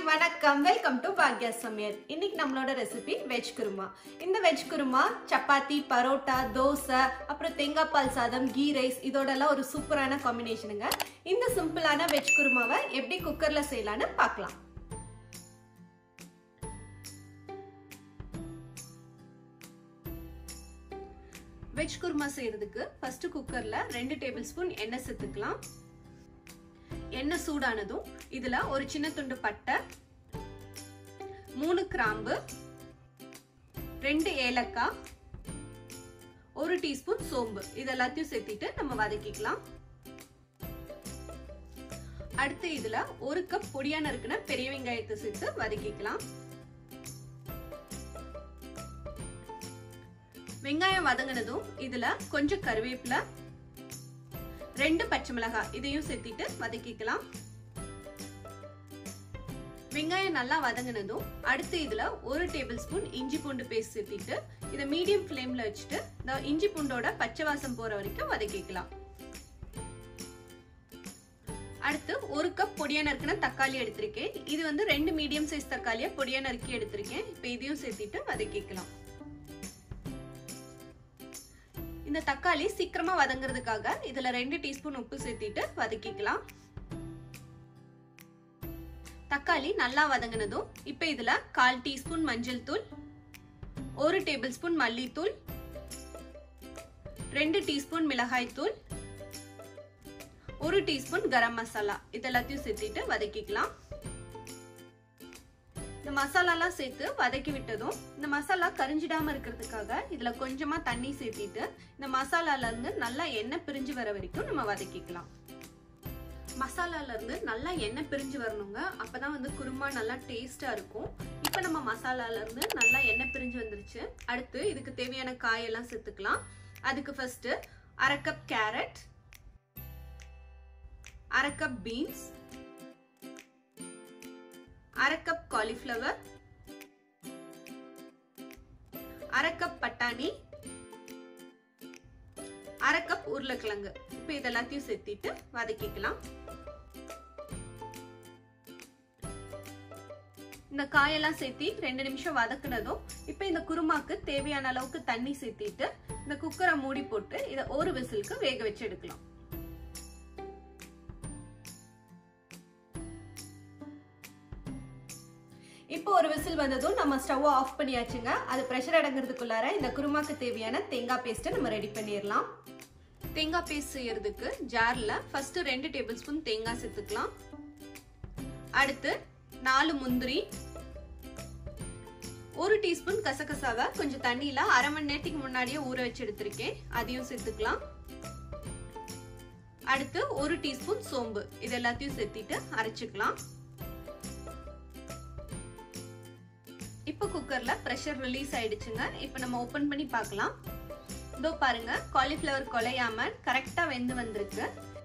வணக்கம் welcome to Bhagya சமையல் இன்னைக்கு நம்மளோட ரெசிபி வெஜ் குருமா இந்த வெஜ் குருமா சப்பாத்தி பரோட்டா தோசை அப்புறம் தேங்காய் பால் சாதம் கீ ரைஸ் இதோடலாம் ஒரு சூப்பரான காம்பினேஷனுங்க இந்த சிம்பிளான வெஜ் குருமாவை எப்படி குக்கர்ல செய்யலான்னு பார்க்கலாம் வெஜ் குருமா செய்யறதுக்கு ஃபர்ஸ்ட் குக்கர்ல ரெண்டு டேபிள் ஸ்பூன் எண்ணெய் சேர்த்துக்கலாம் எண்ணெய் சூடானதும் இதுல ஒரு சின்ன துண்டு பட்டை மூணு கிராம்பு ரெண்டு ஏலக்காய் ஒரு டீஸ்பூன் சோம்பு இது எல்லாத்தையும் சேர்த்திட்டு நம்ம வதக்கிக்கலாம் அடுத்து இதுல ஒரு கப் பொடியா நறுக்குன பெரிய வெங்காயத்தை சேர்த்து வதக்கிக்கலாம் வெங்காயம் வதங்கினதும் இதுல கொஞ்சம் கருவேப்பிலை ரெண்டு பச்சை மிளகாய் இதையும் சேர்த்திட்டு வதக்கிக்கலாம் வெங்காயம் நல்லா வதங்கினதும் அடுத்து இதுல ஒரு டேபிள் ஸ்பூன் இஞ்சி பூண்டு பேஸ்ட் சேர்த்திட்டு இதை மீடியம் ஃப்ளேம்ல வச்சுட்டு இந்த இஞ்சி பூண்டோட பச்சை வாசம் போற வரைக்கும் வதக்கிக்கலாம் அடுத்து ஒரு கப் பொடியா நறுக்கின தக்காளி எடுத்திருக்கேன் இது வந்து ரெண்டு மீடியம் சைஸ் தக்காளியை பொடியா நறுக்கி எடுத்திருக்கேன் இப்போ இதையும் சேர்த்திட்டு வதக்கிக்கலாம் இந்த தக்காளி சீக்கிரமா வதங்குறதுக்காக இதுல ரெண்டு டீஸ்பூன் உப்பு சேர்த்திட்டு வதக்கிக்கலாம் தக்காளி நல்லா வதங்கினதும் இப்ப இதுல கால் டீஸ்பூன் மஞ்சள் தூள் ஒரு டேபிள் ஸ்பூன் மல்லித்தூள் ரெண்டு டீஸ்பூன் மிளகாய் தூள் ஒரு டீஸ்பூன் கரம் மசாலா இது எல்லாத்தையும் சேர்த்திட்டு வதக்கிக்கலாம் இந்த மசாலாலாம் சேர்த்து வதக்கி விட்டதும் இந்த மசாலா கரிஞ்சிடாம இருக்கிறதுக்காக இதுல கொஞ்சமா தண்ணி சேர்த்திட்டு இந்த மசாலால இருந்து நல்லா எண்ணெய் பிரிஞ்சு வர வரைக்கும் நம்ம வதக்கிக்கலாம் மசாலால இருந்து நல்லா எண்ணெய் பிரிஞ்சு வரணுங்க அப்பதான் வந்து குருமா நல்லா டேஸ்டா இருக்கும் இப்ப நம்ம மசாலால இருந்து நல்லா எண்ணெய் பிரிஞ்சு வந்துருச்சு அடுத்து இதுக்கு தேவையான காயெல்லாம் சேர்த்துக்கலாம் அதுக்கு ஃபர்ஸ்ட் அரை கப் கேரட் அரை கப் பீன்ஸ் அரை கப் காலிஃப்ளவர் அரை கப் பட்டாணி அரை கப் உருளைக்கிழங்கு இப்போ இதெல்லாத்தையும் சேர்த்திட்டு வதக்கிக்கலாம் இந்த காயெல்லாம் சேர்த்தி ரெண்டு நிமிஷம் வதக்குனதும் இப்போ இந்த குருமாக்கு தேவையான அளவுக்கு தண்ணி சேர்த்திட்டு இந்த குக்கரை மூடி போட்டு இதை ஒரு விசிலுக்கு வேக வச்சு எடுக்கலாம் இப்போ ஒரு விசில் வந்ததும் நம்ம ஸ்டவ் ஆஃப் பண்ணியாச்சுங்க அது ப்ரெஷர் அடங்குறதுக்குள்ளார இந்த குருமாக்கு தேவையான தேங்காய் பேஸ்ட்டை நம்ம ரெடி பண்ணிடலாம் தேங்காய் பேஸ்ட் செய்யறதுக்கு ஜார்ல ஃபர்ஸ்ட் ரெண்டு டேபிள் ஸ்பூன் தேங்காய் சேர்த்துக்கலாம் அடுத்து நாலு முந்திரி ஒரு டீஸ்பூன் கசகசாவை கொஞ்சம் தண்ணியில அரை மணி நேரத்துக்கு முன்னாடியே ஊற வச்சு எடுத்திருக்கேன் அதையும் சேர்த்துக்கலாம் அடுத்து ஒரு டீஸ்பூன் சோம்பு இது எல்லாத்தையும் சேர்த்திட்டு அரைச்சுக்கலாம் இப்போ குக்கர்ல ப்ரெஷர் ரிலீஸ் ஆயிடுச்சுங்க இப்போ நம்ம ஓபன் பண்ணி பார்க்கலாம் இதோ பாருங்க காலிஃப்ளவர் குலையாம கரெக்டா வெந்து வந்திருக்கு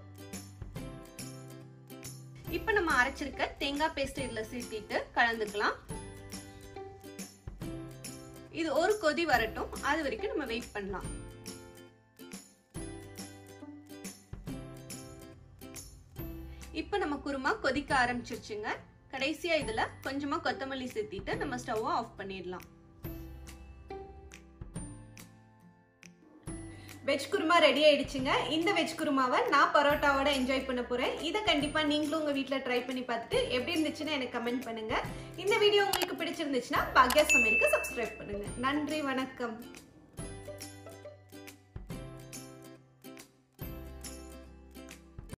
இப்போ நம்ம அரைச்சிருக்க தேங்காய் பேஸ்ட் இதுல சேர்த்திட்டு கலந்துக்கலாம் இது ஒரு கொதி வரட்டும் அது வரைக்கும் நம்ம வெயிட் பண்ணலாம் இப்போ நம்ம குருமா கொதிக்க ஆரம்பிச்சிருச்சுங்க கடைசியா இதுல கொஞ்சமா கொத்தமல்லி சேர்த்திட்டு நம்ம ஸ்டவ் ஆஃப் பண்ணிடலாம் வெஜ் குருமா ரெடி ஆயிடுச்சுங்க இந்த வெஜ் குருமாவை நான் பரோட்டாவோட என்ஜாய் பண்ண போறேன் இதை கண்டிப்பா நீங்களும் உங்க வீட்ல ட்ரை பண்ணி பார்த்துட்டு எப்படி இருந்துச்சுன்னு எனக்கு கமெண்ட் பண்ணுங்க இந்த வீடியோ உங்களுக்கு பிடிச்சிருந்துச்சுன்னா பாக்யா சமையலுக்கு சப்ஸ்கிரைப் பண்ணுங்க நன்றி வணக்கம்